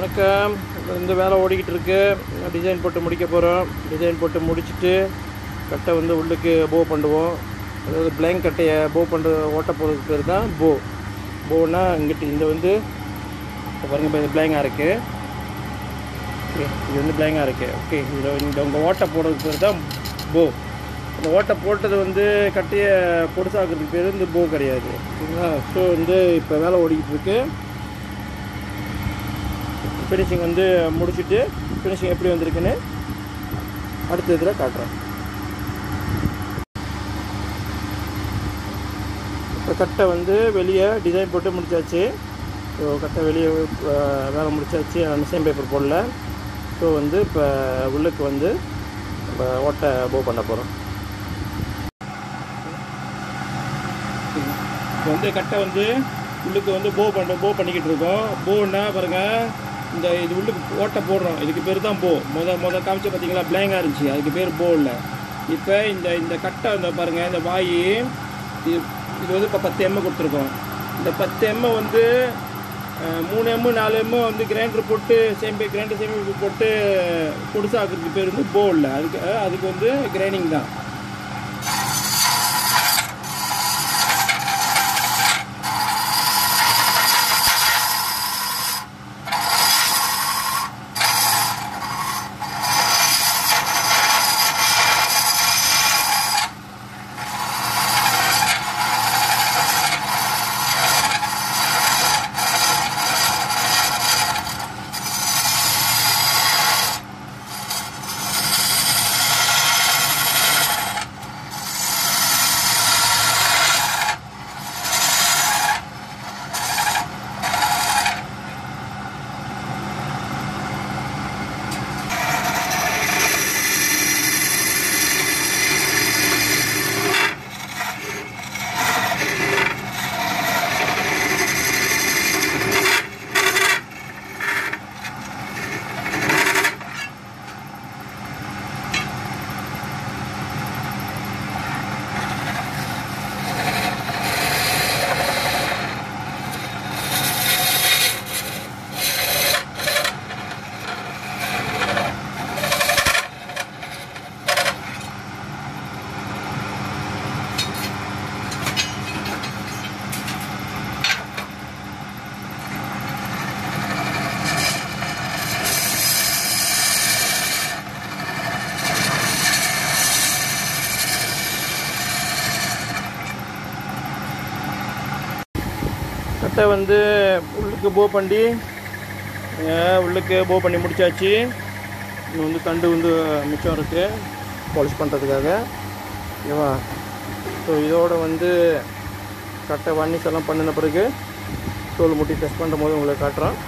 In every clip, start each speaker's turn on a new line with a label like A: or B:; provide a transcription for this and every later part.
A: வணக்கம் இந்த வேலை ஓடிக்கிட்டு இருக்கு டிசைன் போட்டு முடிக்க போகிறோம் டிசைன் போட்டு முடிச்சுட்டு கட்டை வந்து உள்ளுக்கு போ பண்ணுவோம் அதாவது பிளாங்க் கட்டையை போ பண்ணுற ஓட்ட போகிறதுக்கு பேர் தான் போ போனா இங்கிட்டு இந்த வந்து இப்போ பாருங்க இப்போ இது பிளாங்காக இருக்குது ஓகே இது வந்து பிளாங்காக இருக்குது ஓகே இதில் இந்த உங்கள் ஓட்டை போடுறதுக்கு பேர் தான் போ அந்த ஓட்டை போட்டது வந்து கட்டையை பொடுசாக்கிறதுக்கு பேர் இந்த போ கிடையாது சரிங்களா ஸோ வந்து இப்போ வேலை ஓடிக்கிட்டு இருக்கு ஃபினிஷிங் வந்து முடிச்சுட்டு ஃபினிஷிங் எப்படி வந்திருக்குன்னு அடுத்த இதில் காட்டுறேன் இப்போ கட்டை வந்து வெளியே டிசைன் போட்டு முடிச்சாச்சு ஸோ கட்டை வெளியே அஹ், வேலை முடிச்சாச்சு மிஷின் பேப்பர் போடல ஸோ வந்து இப்போ உள்ளுக்கு வந்து நம்ம ஓட்டை போ பண்ண போகிறோம் இப்போ வந்து கட்டை வந்து உள்ளுக்கு வந்து போ பண்ண போ பண்ணிக்கிட்டு இருக்கோம் போன்னா பாருங்க இந்த இது உள்ளுக்கு ஓட்டை போடுறோம் இதுக்கு பேர் தான் போ முத முத காமிச்சு பார்த்தீங்களா பிளாங்காக இருந்துச்சு அதுக்கு பேர் போ இல்லை இப்போ இந்த இந்த கட்டை இந்த பாருங்க இந்த வாய் இது இது வந்து இப்போ பத்து எம்ம கொடுத்துருக்கோம் இந்த பத்து எம்ம வந்து அஹ், மூணு எம்மு நாலு எம்மு வந்து கிரைண்டர் போட்டு சேம்பி கிரைண்டர் சேமி போட்டு பொடுசாக்கிறதுக்கு பேர் வந்து போ இல்லை அதுக்கு அஹ், அதுக்கு வந்து கிரைண்டிங் தான் கட்டை வந்து உள்ளுக்கு போ பண்ணி அஹ், உள்ளுக்கு போ பண்ணி முடிச்சாச்சு இன்னும் வந்து தண்டு வந்து மிச்சம் இருக்குது பாலிஷ் பண்ணுறதுக்காக ஓகேவா ஸோ இதோட வந்து கட்டை வர்னிஸ் எல்லாம் பண்ணின பிறகு தோல் முட்டி டெஸ்ட் பண்ணுற போது உங்களுக்கு காட்டுறோம்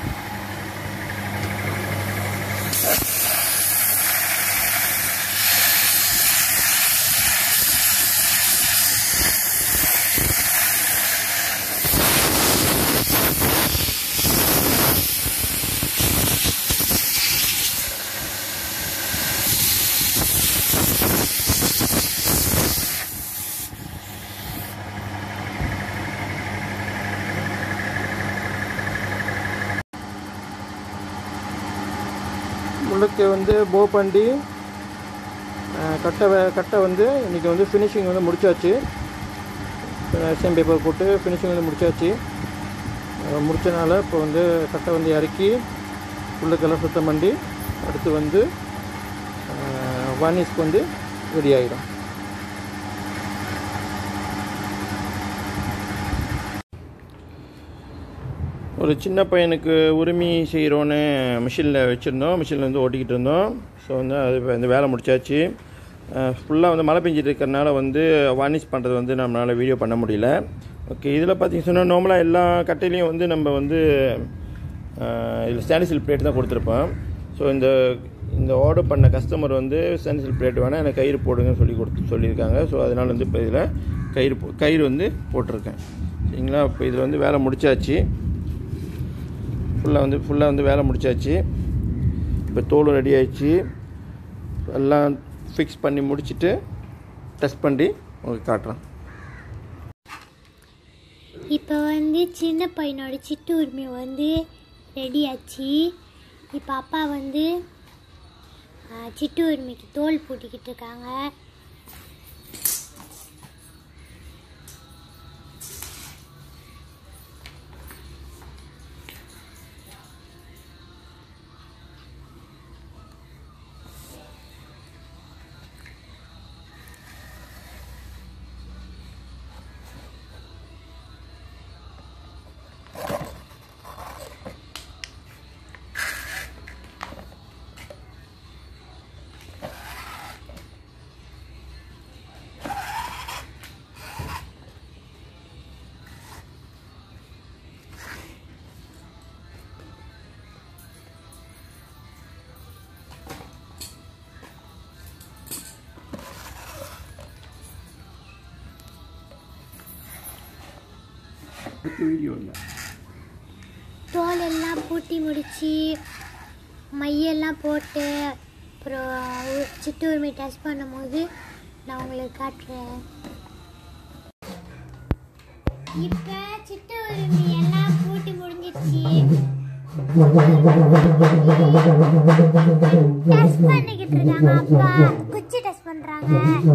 A: முள்ளுக்கு வந்து போ பண்ணி அஹ், கட்டை வே- கட்டை வந்து இன்றைக்கி வந்து ஃபினிஷிங் வந்து முடிச்சாச்சு சேம் பேப்பர் போட்டு ஃபினிஷிங் வந்து முடிச்சாச்சு அஹ், முடிச்சனால இப்போ வந்து கட்டை வந்து இறக்கி உள்ளுக்கெல்லாம் சுத்தம் பண்ணி அடுத்து வந்து வார்னிஷ்க்கு வந்து ரெடி ஆகிடும் ஒரு சின்ன பையனுக்கு உரிமை செய்கிறோன்னு மிஷினில் வச்சுருந்தோம் மிஷினில் வந்து ஓட்டிக்கிட்டு இருந்தோம் ஸோ வந்து அது இப்ப இந்த வேலை முடிச்சாச்சு ஃபுல்லாக வந்து மழை பெஞ்சிட்டு இருக்கிறனால வந்து வார்னிஷ் பண்ணுறது வந்து நம்மளால் வீடியோ பண்ண முடியல ஓகே இதில் பார்த்தீங்க சொன்னால் நார்மலாக எல்லா கட்டையிலையும் வந்து நம்ம வந்து இதில் ஸ்டானிசில் பிளேட் தான் கொடுத்துருப்போம் ஸோ இந்த இந்த ஆர்டர் பண்ண கஸ்டமர் வந்து ஸ்டானிசில் பிளேட் வேணால் எனக்கு கயிறு போடுங்கன்னு சொல்லி கொடுத்து சொல்லியிருக்காங்க ஸோ அதனால் வந்து இப்போ இதில் கயிறு போ- கயிறு வந்து போட்டிருக்கேன் சரிங்களா இப்போ இதில் வந்து வேலை முடிச்சாச்சு ஃபுல்லாக வந்து ஃபுல்லாக வந்து வேலை முடிச்சாச்சு இப்போ தோலும் ரெடி ஆயிடுச்சு எல்லாம் ஃபிக்ஸ் பண்ணி முடிச்சுட்டு டெஸ்ட் பண்ணி உங்களுக்கு காட்டுறேன்
B: இப்போ வந்து சின்ன பையனோட சிட்டு உரிமை வந்து ரெடி ஆச்சு இப்போ அப்பா வந்து ஆ, சிட்டு உரிமைக்கு தோல் பூட்டிக்கிட்டு இருக்காங்க
A: வீடியோ இல்லை
B: தோல் எல்லாம் பூட்டி முடிச்சு மையெல்லாம் போட்டு அப்புறம் உ- சிட்டு உரிமை டச் பண்ணும்போது நான் உங்களுக்கு காட்டுறேன் இப்போ சிட்டு உரிமை எல்லாம் பூட்டி முடிஞ்சிச்சு டச் பண்ணிக்கிட்டு இருக்காங்க அப்பா குச்சி டச் பண்றாங்க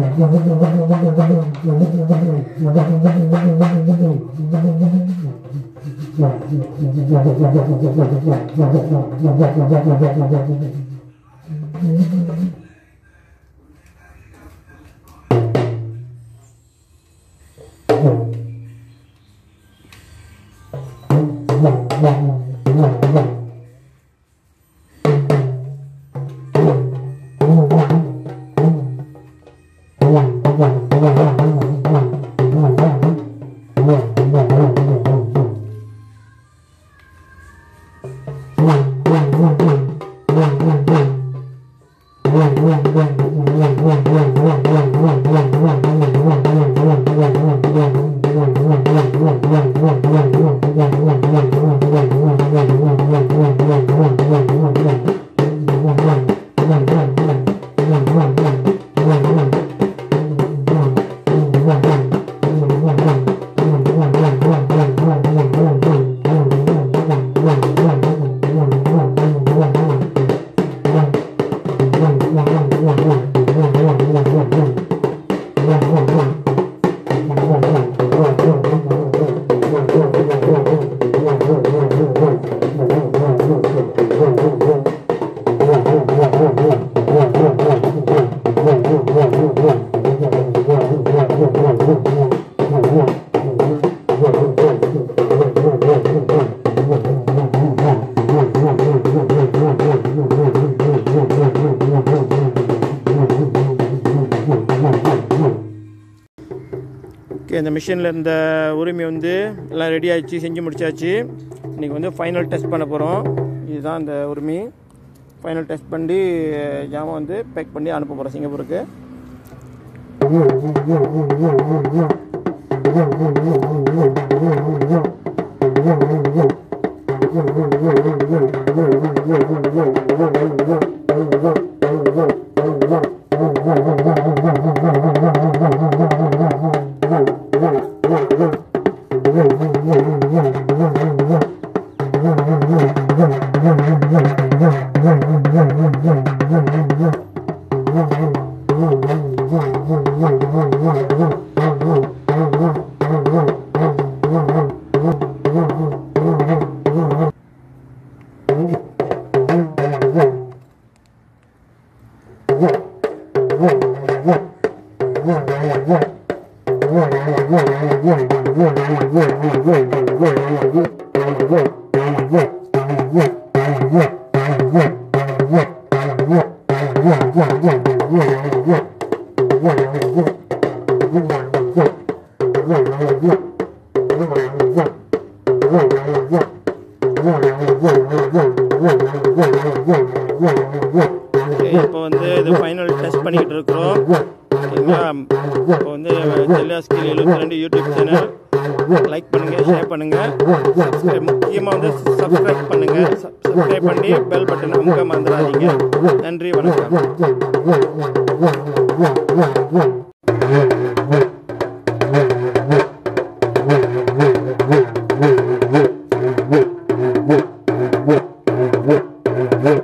A: ஓகே இந்த மிஷினில் இருந்த உரிமை வந்து எல்லாம் ரெடி ஆயிடுச்சு செஞ்சு முடிச்சாச்சு இன்றைக்கி வந்து ஃபைனல் டெஸ்ட் பண்ண போகிறோம் இதுதான் இந்த உரிமை ஃபைனல் டெஸ்ட் பண்ணி ஜாமான் வந்து பேக் பண்ணி அனுப்ப போகிறோம் சிங்கப்பூருக்கு இப்போ வந்து இது ஃபைனல் டெஸ்ட் பண்ணிக்கிட்டு இருக்கிறோம் சரிங்களா இப்போ வந்து ஜெல்லா ஸ்கில் எழுபத்தி ரெண்டு யூடியூப் சேனல் லைக் பண்ணுங்க ஷேர் பண்ணுங்க சப்ஸ்கிரைப் முக்கியமாக வந்து சப்ஸ்கிரைப் பண்ணுங்க சப்ஸ்கிரைப் பண்ணி பெல் பட்டன் அமுக்க மறந்துடாதீங்க நன்றி வணக்கம்
C: Yeah.